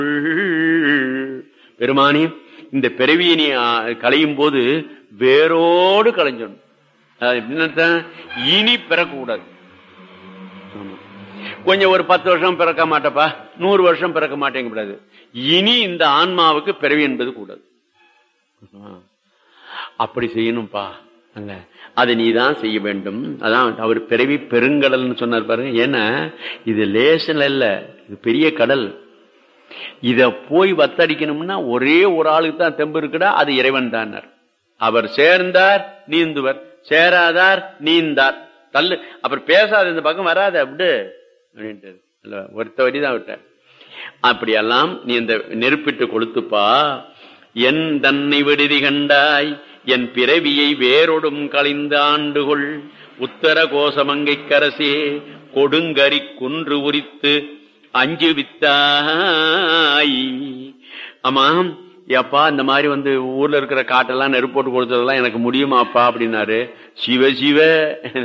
பெருமானி இந்த பிறவியை நீ ஆ, களையும் போது வேரோடு களைஞ்சிடணும் அதாவது எப்படின்னு அர்த்தம்? இனி பிறக்கக்கூடாது ஆமா. கொஞ்சம் ஒரு பத்து வருஷம் பிறக்க மாட்டப்பா நூறு வருஷம் பிறக்க மாட்டேங்க கூடாது இனி இந்த ஆன்மாவுக்கு பிறவி என்பது கூடாது ஆ. அப்படி செய்யணும்பா அல்ல அதை நீ தான் செய்ய வேண்டும் அதான் அவர் பிறவி பெருங்கடல்னு சொன்னார் பாருங்க ஏன்னா இது லேசன் இல்ல இது பெரிய கடல் இத போய் வத்தடிக்கணும்னா ஒரே ஒரு ஆளுக்கு தான் தெம்பு இருக்குடா அது இறைவன் தான் அவர் சேர்ந்தார் நீந்துவர் சேராதார் நீந்தார் தள்ளு அப்புறம் பேசாத இந்த பக்கம் வராத அப்படி அப்படின்ட்டு இல்ல, ஒருத்த வரிதான் விட்டார் அப்படியெல்லாம் நீ இந்த நெருப்பிட்டு கொளுத்துப்பா என் தன்னை விடுதி கண்டாய் என் பிறவியை வேறொடும் கழிந்த ஆண்டுகொள் உத்தர கோசமங்கை கரசே கொடுங்கரி குன்று உரித்து அஞ்சு வித்தாய் ஆமாம் ஏப்பா இந்த மாதிரி வந்து ஊர்ல இருக்கிற காட்டெல்லாம் நெருப்போட்டு கொடுத்ததெல்லாம் எனக்கு முடியுமாப்பா அப்படின்னாரு சிவ சிவ